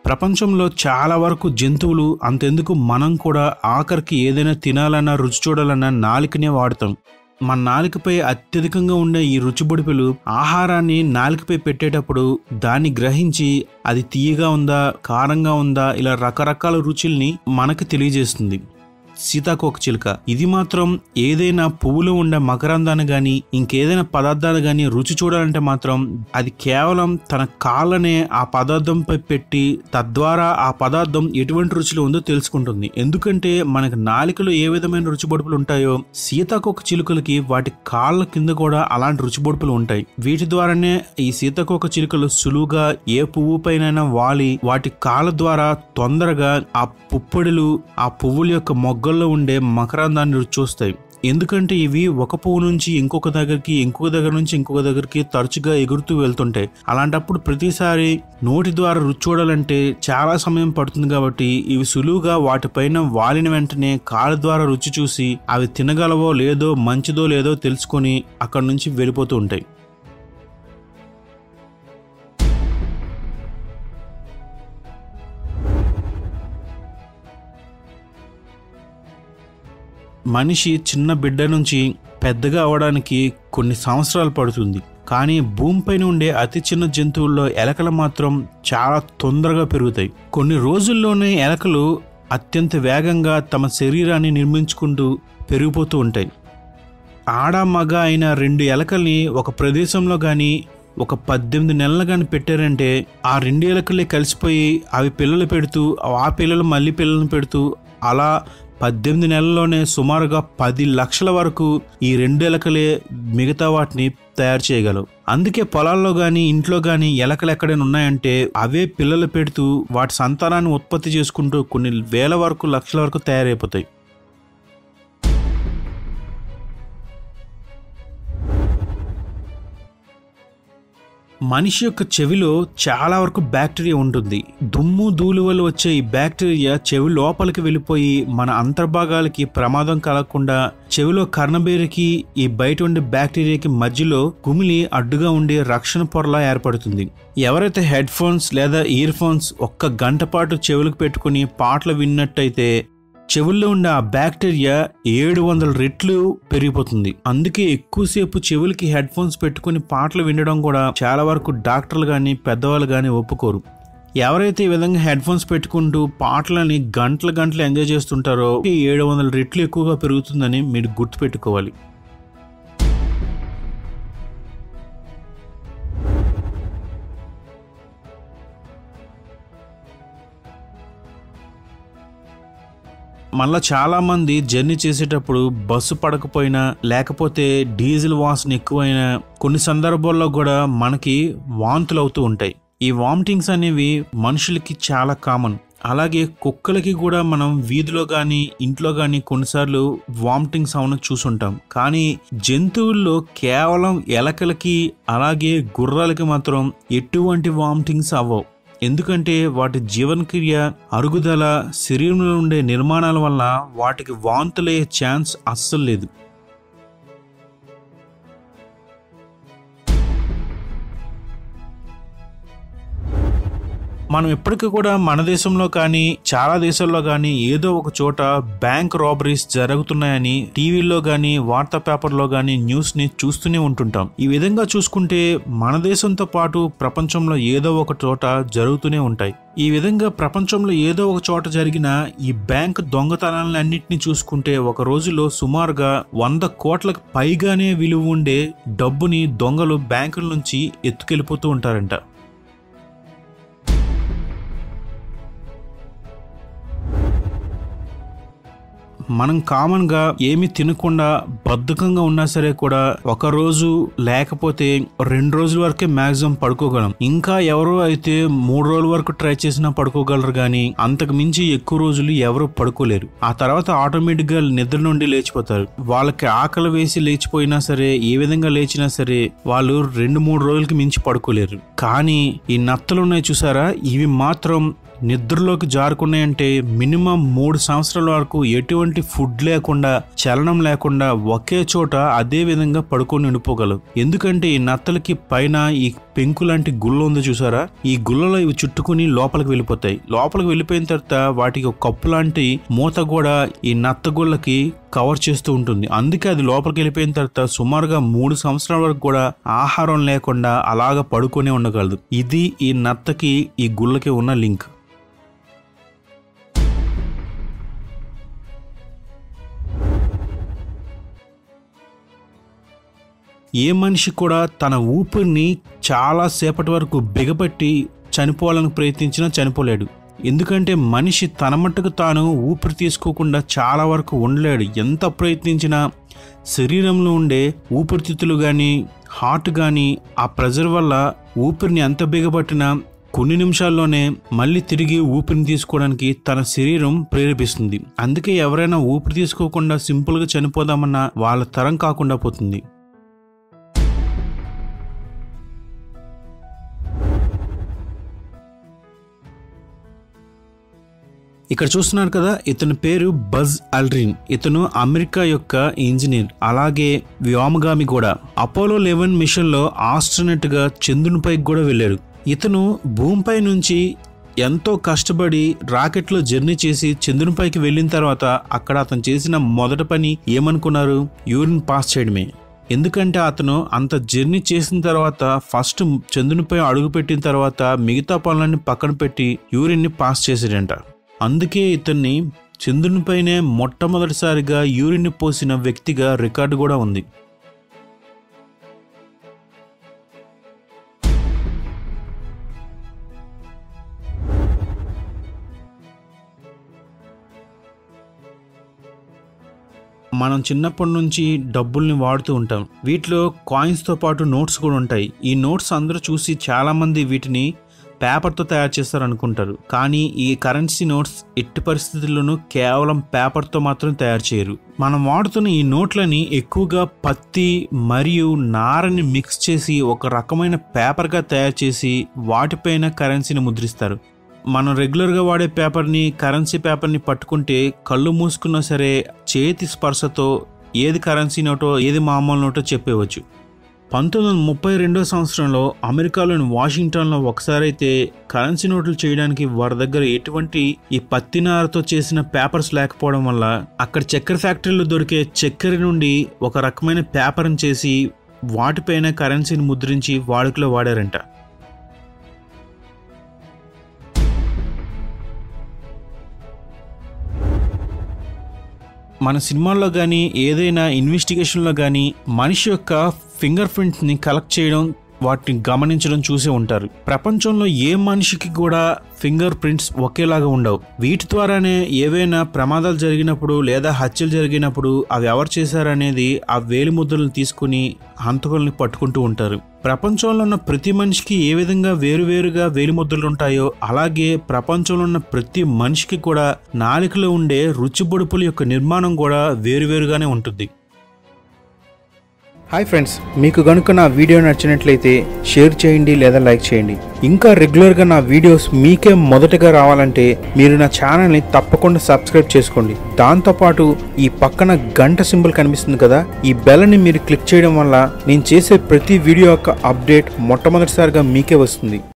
ప్రపంచంలో చాలా వరకు జంతువులు అంతెందుకు మనం కూడా ఆఖరికి ఏదైనా తినాలన్నా రుచి చూడాలన్నా నాలుకనే వాడతాం మన నాలుకపై అత్యధికంగా ఉండే ఈ రుచిబొడిపులు ఆహారాన్ని నాలుకపై పెట్టేటప్పుడు దాన్ని గ్రహించి అది తీయగా ఉందా కారంగా ఉందా ఇలా రకరకాల రుచుల్ని మనకు తెలియజేస్తుంది సీతాకోక చిలుక ఇది మాత్రం ఏదైనా పువ్వులో ఉండే మకరందాన్ని గాని ఇంకేదైనా పదార్థాలు గాని రుచి చూడాలంటే మాత్రం అది కేవలం తన కాళ్ళనే ఆ పదార్థంపై పెట్టి తద్వారా ఆ పదార్థం ఎటువంటి రుచిలో ఉందో తెలుసుకుంటుంది ఎందుకంటే మనకు నాలికలో ఏ విధమైన రుచి బొడుపులు ఉంటాయో సీతాకోక చిలుకలకి వాటి కాళ్ళ కింద కూడా అలాంటి రుచి బొడుపులు ఉంటాయి వీటి ద్వారానే ఈ సీతాకోక చిలుకలు సులువుగా ఏ పువ్వు పైన వాలి వాటి కాళ్ళ ద్వారా తొందరగా ఆ పుప్పొడులు ఆ పువ్వుల యొక్క మొగ్గల్లో ఉండే మకరందాన్ని రుచి చూస్తాయి ఎందుకంటే ఇవి ఒక పువ్వు నుంచి ఇంకొక దగ్గరికి ఇంకొక దగ్గర నుంచి ఇంకొక దగ్గరికి తరచుగా ఎగురుతూ వెళ్తుంటాయి అలాంటప్పుడు ప్రతిసారి నోటి ద్వారా రుచి చూడాలంటే చాలా సమయం పడుతుంది కాబట్టి ఇవి సులువుగా వాటిపైన వాలిన వెంటనే కాళ్ళ ద్వారా రుచి చూసి అవి తినగలవో లేదో మంచిదో లేదో తెలుసుకొని అక్కడి నుంచి వెళ్ళిపోతూ ఉంటాయి మనిషి చిన్న బిడ్డ నుంచి పెద్దగా అవడానికి కొన్ని సంవత్సరాలు పడుతుంది కానీ భూమిపైన ఉండే అతి చిన్న జంతువుల్లో ఎలకలు మాత్రం చాలా తొందరగా పెరుగుతాయి కొన్ని రోజుల్లోనే ఎలకలు అత్యంత వేగంగా తమ శరీరాన్ని నిర్మించుకుంటూ పెరిగిపోతూ ఉంటాయి ఆడ మగ అయిన రెండు ఎలకల్ని ఒక ప్రదేశంలో కానీ ఒక పద్దెనిమిది నెలలు కానీ పెట్టారంటే ఆ రెండు ఎలకలే కలిసిపోయి అవి పిల్లలు పెడుతూ ఆ పిల్లలు మళ్ళీ పిల్లలను పెడుతూ అలా పద్దెనిమిది నెలల్లోనే సుమారుగా పది లక్షల వరకు ఈ రెండు ఎలకలే మిగతా వాటిని తయారు చేయగలవు అందుకే పొలాల్లో కానీ ఇంట్లో కానీ ఎలకలు ఎక్కడైనా ఉన్నాయంటే అవే పిల్లలు పెడుతూ వాటి సంతానాన్ని ఉత్పత్తి చేసుకుంటూ కొన్ని వేల వరకు లక్షల వరకు తయారైపోతాయి మనిషి యొక్క చెవిలో చాలా వరకు బ్యాక్టీరియా ఉంటుంది దుమ్ము ధూళి వల్ల వచ్చే ఈ బ్యాక్టీరియా చెవి లోపలికి వెళ్ళిపోయి మన అంతర్భాగాలకి ప్రమాదం కలగకుండా చెవిలో కర్ణబేరికి ఈ బయట ఉండే బ్యాక్టీరియాకి మధ్యలో కుమిలి అడ్డుగా ఉండే రక్షణ పొరలా ఏర్పడుతుంది ఎవరైతే హెడ్ ఫోన్స్ లేదా ఇయర్ ఫోన్స్ ఒక్క గంట పాటు చెవులకు పెట్టుకుని పాటలు విన్నట్టయితే చెవుల్లో ఉండే ఆ బ్యాక్టీరియా ఏడు వందల రెట్లు పెరిగిపోతుంది అందుకే ఎక్కువసేపు చెవులకి హెడ్ ఫోన్స్ పెట్టుకుని పాటలు వినడం కూడా చాలా వరకు డాక్టర్లు కానీ పెద్దవాళ్ళు కానీ ఒప్పుకోరు ఎవరైతే ఈ విధంగా హెడ్ ఫోన్స్ పెట్టుకుంటూ పాటలని గంటల గంటలు ఎంజాయ్ చేస్తుంటారో ఏడు వందల రెట్లు ఎక్కువగా పెరుగుతుందని మీరు గుర్తుపెట్టుకోవాలి మళ్ళా చాలా మంది జర్నీ చేసేటప్పుడు బస్సు పడకపోయినా లేకపోతే డీజిల్ వాసన ఎక్కువైనా కొన్ని సందర్భాల్లో కూడా మనకి వాంతులు అవుతూ ఉంటాయి ఈ వామిటింగ్స్ అనేవి మనుషులకి చాలా కామన్ అలాగే కుక్కలకి కూడా మనం వీధిలో కానీ ఇంట్లో కానీ కొన్నిసార్లు వామిటింగ్ సౌండ్ చూసుంటాం కానీ జంతువుల్లో కేవలం ఎలకలకి అలాగే గుర్రాలకి మాత్రం ఎటువంటి వామిటింగ్స్ అవ్వవు ఎందుకంటే వాటి జీవనక్రియ అరుగుదల శరీరంలో ఉండే నిర్మాణాల వల్ల వాటికి వాంతులయ్యే ఛాన్స్ అస్సలు లేదు మనం ఎప్పటికీ కూడా మన దేశంలో కానీ చాలా దేశాల్లో కానీ ఏదో ఒక చోట బ్యాంక్ రాబరీస్ జరుగుతున్నాయని టీవీల్లో కానీ వార్తా పేపర్లో కానీ న్యూస్ ని చూస్తూనే ఉంటుంటాం ఈ విధంగా చూసుకుంటే మన దేశంతో పాటు ప్రపంచంలో ఏదో ఒక చోట జరుగుతూనే ఉంటాయి ఈ విధంగా ప్రపంచంలో ఏదో ఒక చోట జరిగిన ఈ బ్యాంక్ దొంగతనాలను అన్నింటినీ చూసుకుంటే ఒక రోజులో సుమారుగా వంద కోట్లకు పైగానే విలువ ఉండే డబ్బుని దొంగలు బ్యాంకుల నుంచి ఎత్తుకెళ్ళిపోతూ ఉంటారంట మనం కామన్ గా ఏమి తినకుండా బద్ధకంగా ఉన్నా సరే కూడా ఒక రోజు లేకపోతే రెండు రోజుల వరకే మాక్సిమం పడుకోగలం ఇంకా ఎవరో అయితే మూడు రోజుల వరకు ట్రై చేసినా పడుకోగలరు కానీ అంతకు మించి ఎక్కువ రోజులు ఎవరు పడుకోలేరు ఆ తర్వాత ఆటోమేటిక్ గా నిద్ర నుండి లేచిపోతారు వాళ్ళకి ఆకలి వేసి లేచిపోయినా సరే ఏ విధంగా లేచినా సరే వాళ్ళు రెండు మూడు రోజులకి మించి పడుకోలేరు కానీ ఈ నత్తలు ఉన్నాయి చూసారా ఇవి మాత్రం నిద్రలోకి జారుకున్నాయంటే మినిమం మూడు సంవత్సరాల వరకు ఎటువంటి ఫుడ్ లేకుండా చలనం లేకుండా ఒకే చోట అదే విధంగా పడుకొని ఉండిపోగలవు ఎందుకంటే ఈ నత్తలకి పైన ఈ పెంకు లాంటి గుల్ల ఉంది చూసారా ఈ గుల్లలో ఇవి చుట్టుకుని లోపలికి వెళ్ళిపోతాయి లోపలికి వెళ్ళిపోయిన తర్వాత వాటికి ఒక కప్పు లాంటి మూత కూడా ఈ నత్తగుళ్ళకి కవర్ చేస్తూ ఉంటుంది అందుకే అది లోపలికి వెళ్ళిపోయిన తర్వాత సుమారుగా మూడు సంవత్సరాల వరకు కూడా ఆహారం లేకుండా అలాగ పడుకొని ఉండగలదు ఇది ఈ నత్తకి ఈ గుళ్ళకి ఉన్న లింక్ ఏ మనిషి కూడా తన ఊపిరిని చాలా సేపటి వరకు బిగపట్టి చనిపోవాలని ప్రయత్నించినా చనిపోలేడు ఎందుకంటే మనిషి తన మట్టుకు తాను ఊపిరి తీసుకోకుండా చాలా వరకు ఉండలేడు ఎంత ప్రయత్నించినా శరీరంలో ఉండే ఊపిరితిత్తులు కానీ హార్ట్ కానీ ఆ ప్రెజర్ వల్ల ఊపిరిని ఎంత బిగపట్టినా కొన్ని నిమిషాల్లోనే మళ్ళీ తిరిగి ఊపిరిని తీసుకోవడానికి తన శరీరం ప్రేరేపిస్తుంది అందుకే ఎవరైనా ఊపిరి తీసుకోకుండా సింపుల్గా చనిపోదామన్నా వాళ్ళ తరం కాకుండా పోతుంది ఇక్కడ చూస్తున్నారు కదా ఇతని పేరు బజ్ అల్డ్రిన్ ఇతను అమెరికా యొక్క ఇంజనీర్ అలాగే వ్యోమగామి కూడా అపోలో లెవెన్ మిషన్ లో ఆస్ట్రోనట్ గా చంద్రునిపైకి కూడా వెళ్ళారు ఇతను భూమిపై నుంచి ఎంతో కష్టపడి రాకెట్లో జర్నీ చేసి చంద్రునిపైకి వెళ్ళిన తర్వాత అక్కడ అతను చేసిన మొదటి పని ఏమనుకున్నారు యూరిన్ పాస్ చేయడమే ఎందుకంటే అతను అంత జర్నీ చేసిన తర్వాత ఫస్ట్ చంద్రునిపై అడుగు పెట్టిన తర్వాత మిగతా పనులన్నీ పక్కన పెట్టి యూరిన్ని పాస్ చేసాడంట అందుకే ఇతన్ని చంద్రునిపైనే మొట్టమొదటిసారిగా యూరిన్ పోసిన వ్యక్తిగా రికార్డు కూడా ఉంది మనం చిన్నప్పటి నుంచి డబ్బుల్ని వాడుతూ ఉంటాం వీటిలో కాయిన్స్తో పాటు నోట్స్ కూడా ఉంటాయి ఈ నోట్స్ అందరూ చూసి చాలామంది వీటిని పేపర్తో తయారు చేస్తారు అనుకుంటారు కానీ ఈ కరెన్సీ నోట్స్ ఎట్టి పరిస్థితుల్లోనూ కేవలం పేపర్తో మాత్రం తయారు చేయరు మనం వాడుతున్న ఈ నోట్లని ఎక్కువగా పత్తి మరియు నారని మిక్స్ చేసి ఒక రకమైన పేపర్గా తయారు చేసి వాటిపైన కరెన్సీని ముద్రిస్తారు మనం రెగ్యులర్గా వాడే పేపర్ని కరెన్సీ పేపర్ని పట్టుకుంటే కళ్ళు మూసుకున్నా సరే చేతి స్పర్శతో ఏది కరెన్సీ నోటో ఏది మామూలు నోటో చెప్పేవచ్చు పంతొమ్మిది వందల ముప్పై రెండో సంవత్సరంలో అమెరికాలోని వాషింగ్టన్లో ఒకసారైతే కరెన్సీ నోట్లు చేయడానికి వారి దగ్గర ఎటువంటి ఈ పత్తినారతో చేసిన పేపర్స్ లేకపోవడం వల్ల అక్కడ చక్కెర ఫ్యాక్టరీలో దొరికే చక్కెర నుండి ఒక రకమైన పేపర్ని చేసి వాటిపైన కరెన్సీని ముద్రించి వాడుకలో వాడారంట మన సినిమాల్లో కానీ ఏదైనా ఇన్వెస్టిగేషన్లో కానీ మనిషి యొక్క ఫింగర్ ప్రింట్ని కలెక్ట్ చేయడం వాటిని గమనించడం చూసే ఉంటారు ప్రపంచంలో ఏ మనిషికి కూడా ఫింగర్ ప్రింట్స్ ఒకేలాగా ఉండవు వీటి ద్వారానే ఏవైనా ప్రమాదాలు జరిగినప్పుడు లేదా హత్యలు జరిగినప్పుడు అవి ఎవరు చేశారనేది ఆ వేలి ముద్రలను తీసుకుని హంతకుల్ని పట్టుకుంటూ ఉంటారు ప్రపంచంలో ఉన్న ప్రతి మనిషికి ఏ విధంగా వేరువేరుగా వేలిముద్రలు ఉంటాయో అలాగే ప్రపంచంలో ఉన్న ప్రతి మనిషికి కూడా నాలికలో ఉండే రుచి బొడుపుల యొక్క నిర్మాణం కూడా వేరువేరుగానే ఉంటుంది హాయ్ ఫ్రెండ్స్ మీకు కనుక నా వీడియో నచ్చినట్లయితే షేర్ చేయండి లేదా లైక్ చేయండి ఇంకా రెగ్యులర్గా నా వీడియోస్ మీకే మొదటగా రావాలంటే మీరు నా ఛానల్ని తప్పకుండా సబ్స్క్రైబ్ చేసుకోండి దాంతోపాటు ఈ పక్కన గంట సింబల్ కనిపిస్తుంది కదా ఈ బెల్ని మీరు క్లిక్ చేయడం వల్ల నేను చేసే ప్రతి వీడియో యొక్క అప్డేట్ మొట్టమొదటిసారిగా మీకే వస్తుంది